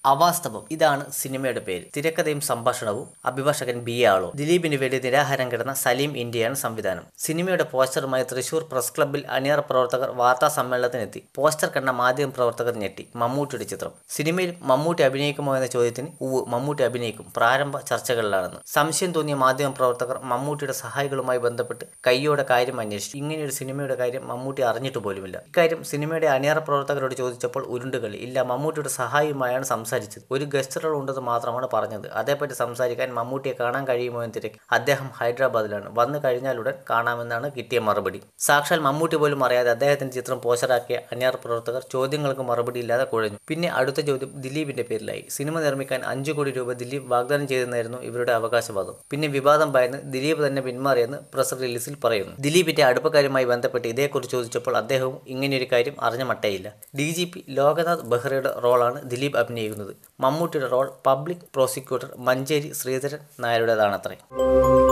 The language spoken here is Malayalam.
അവാസ്തവം ഇതാണ് സിനിമയുടെ പേര് തിരക്കഥയും സംഭാഷണവും അഭിഭാഷകൻ ബി എ ആളോ ദിലീപിന് വേണ്ടി നിരാഹാരം കിടന്ന സലീം ഇന്ത്യയാണ് സംവിധാനം സിനിമയുടെ പോസ്റ്ററുമായി തൃശൂർ പ്രസ് ക്ലബ്ബിൽ അണിയറ പ്രവർത്തകർ വാർത്താ സമ്മേളനത്തിനെത്തി പോസ്റ്റർ കണ്ട മാധ്യമ പ്രവർത്തകർ ഞെട്ടി മമ്മൂട്ടിയുടെ ചിത്രം സിനിമയിൽ മമ്മൂട്ടി അഭിനയിക്കുമോ എന്ന ചോദ്യത്തിന് ഉവ് മമ്മൂട്ടി അഭിനയിക്കും പ്രാരംഭ ചർച്ചകളിലാണെന്ന് സംശയം തോന്നിയ മാധ്യമ പ്രവർത്തകർ മമ്മൂട്ടിയുടെ സഹായികളുമായി ബന്ധപ്പെട്ട് കയ്യോടെ കാര്യം അന്വേഷിച്ചു ഇങ്ങനെയൊരു സിനിമയുടെ കാര്യം മമ്മൂട്ടി അറിഞ്ഞിട്ട് പോലുമില്ല ഇക്കാര്യം സിനിമയുടെ അണിയറ പ്രവർത്തകരോട് ചോദിച്ചപ്പോൾ ഉരുണ്ടുകളി ഇല്ല മമ്മൂട്ടിയുടെ സഹായിയുമായാണ് സംസാരിച്ചത് ഒരു ഗസ്റ്റ് റോൾ ഉണ്ടെന്ന് മാത്രമാണ് പറഞ്ഞത് അതേപ്പറ്റി സംസാരിക്കാൻ മമ്മൂട്ടിയെ കാണാൻ കഴിയുമോ എന്ന് തിരക്കി അദ്ദേഹം ഹൈദരാബാദിലാണ് വന്നു കഴിഞ്ഞാലുടൻ കാണാമെന്നാണ് കിട്ടിയ മറുപടി സാക്ഷാൽ മമ്മൂട്ടി പോലും അറിയാതെ അദ്ദേഹത്തിന്റെ ചിത്രം പോസ്റ്ററാക്കിയ അണിയറ പ്രവർത്തകർ ചോദ്യങ്ങൾക്ക് മറുപടി ഇല്ലാതെ കുഴഞ്ഞു പിന്നെ അടുത്ത ചോദ്യം ദിലീപിന്റെ പേരിലായി സിനിമ നിർമ്മിക്കാൻ അഞ്ചു കോടി രൂപ ദിലീപ് വാഗ്ദാനം ചെയ്തെന്നായിരുന്നു ഇവരുടെ അവകാശവാദം പിന്നെ വിവാദം ഭയന്ന് ദിലീപ് തന്നെ പിന്മാറിയെന്ന് പ്രസ് റിലീസിൽ പറയുന്നു ദിലീപിന്റെ അടുപ്പക്കാരുമായി ബന്ധപ്പെട്ട് ഇതേക്കുറിച്ച് ചോദിച്ചപ്പോൾ അദ്ദേഹവും ഇങ്ങനെയൊരു കാര്യം അറിഞ്ഞ മട്ടയില്ല ഡി ജി പി ലോകനാഥ് ബെഹ്റയുടെ റോളാണ് ദിലീപ് അഭിനയിക്കുന്നത് മമ്മൂട്ടിയുടെ role public prosecutor Manjeri Sreedharan നായരുടേതാണത്രേ